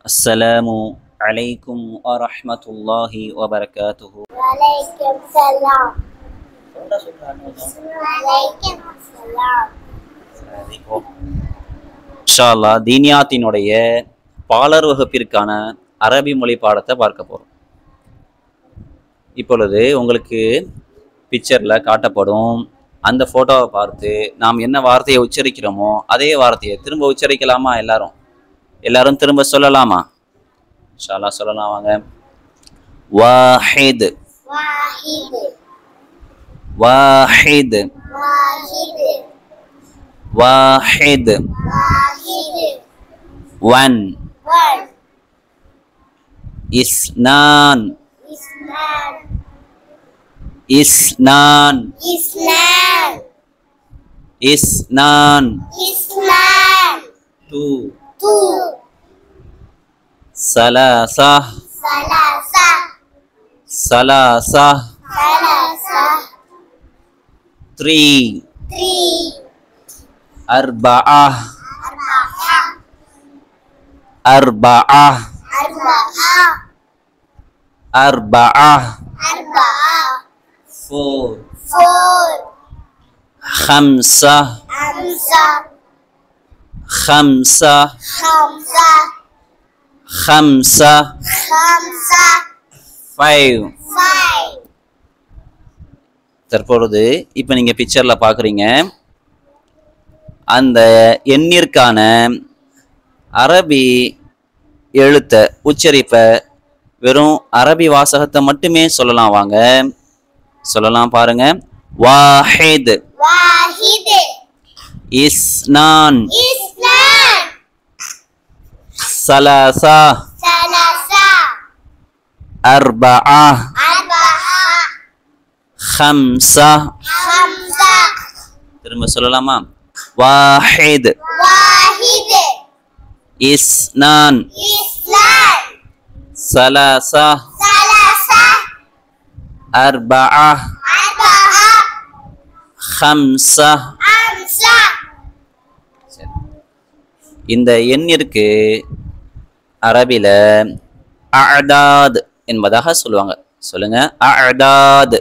السلام عليكم ورحمة الله وبركاته وعليكم السلام وعليكم السلام இன்ஷா அல்லாஹ் தீனியாத்தினுடைய பாலர் வகுப்பிற்கான அரபி மொழி பாடத்தை பார்க்க போகிறோம் இப்பொழுது உங்களுக்கு பிக்சரில் காட்டப்படும் அந்த ஃபோட்டோவை பார்த்து நாம் என்ன வார்த்தையை உச்சரிக்கிறோமோ அதே வார்த்தையை திரும்ப உச்சரிக்கலாமா எல்லாரும் எல்லாரும் திரும்ப சொல்லலாமா இன்ஷா அல்லாஹ் சொல்லலாம் வாங்க வாஹித் واحد வாஹித் واحد வாஹித் واحد ஒன் one இஸ்னான் إسلام இஸ்னான் إسلام இஸ்னான் إسلام டூ two சலாசா ثلاثة சலாசா ثلاثة த்ரீ three அர்பா أربعة அர்பா أربعة அர்பா أربعة ஃபோர் four خمسة خمسة خمسة خمسة خمسة خمسة ஃபைவ் five தற்பொழுது இப்போ நீங்கள் பிக்சரில் பார்க்குறீங்க அந்த எண்ணிற்கான அரபி எழுத்த உச்சரிப்பை வெறும் அரபி வாசகத்தை மட்டுமே சொல்லலாம் வாங்க சொல்லலாம் பாருங்க வாஹித் واحد இஸ்னான் إسلام சலாசா ثلاثة அர்பா أربعة ஹம்சா خمسة திரும்ப சொல்லலாமா வாஹித் واحد இஸ்னான் إسلام சலாசா ثلاثة அர்பா أربعة ஹம்சா خمسة இந்த எண்ணிற்கு அரபில அடாத் என்பதாக சொல்லுவாங்க சொல்லுங்க அடாத்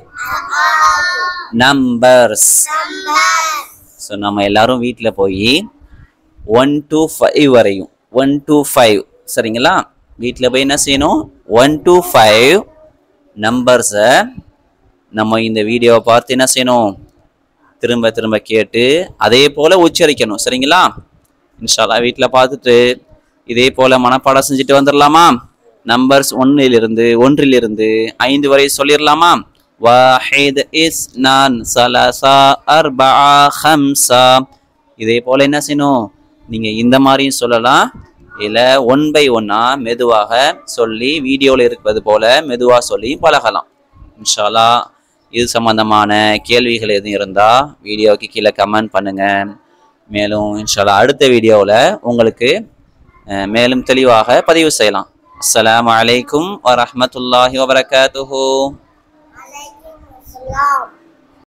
நம்பர்ஸ் number ஸோ நம்ம எல்லாரும் வீட்டில் போய் ஒன் to ஃபைவ் வரையும் ஒன் to ஃபைவ் சரிங்களா வீட்டில் போய் என்ன செய்யணும் ஒன் to ஃபைவ் நம்பர்ஸை நம்ம இந்த வீடியோவை பார்த்து என்ன செய்யணும் திரும்ப திரும்ப கேட்டு அதே போல் உச்சரிக்கணும் சரிங்களா இன்ஷால்லா வீட்டில் பார்த்துட்டு இதே போல் மனப்பாடம் செஞ்சுட்டு வந்துடலாமா நம்பர்ஸ் ஒன்றிலிருந்து ஒன்றிலிருந்து ஐந்து வரை சொல்லிடலாமா வாஹித் இஸ்னான் சலசா அர்பா ஹம்சா இதே போல் என்ன செய்யணும் நீங்கள் இந்த மாதிரியும் சொல்லலாம் இல்லை ஒன் பை ஒன்னாக மெதுவாக சொல்லி வீடியோவில் இருப்பது போல் மெதுவாக சொல்லியும் பழகலாம் இன்ஷால்லா இது சம்பந்தமான கேள்விகள் எதுவும் இருந்தால் வீடியோவுக்கு கீழே கமெண்ட் பண்ணுங்கள் மேலும் இன்ஷால்லா அடுத்த வீடியோவில் உங்களுக்கு அஹ், மேலும் தெளிவாக பதிவு செய்யலாம் அஸ்ஸலாமு அலைக்கும் வரஹ்மத்துல்லாஹி வபரகாத்துஹு عليكم السلام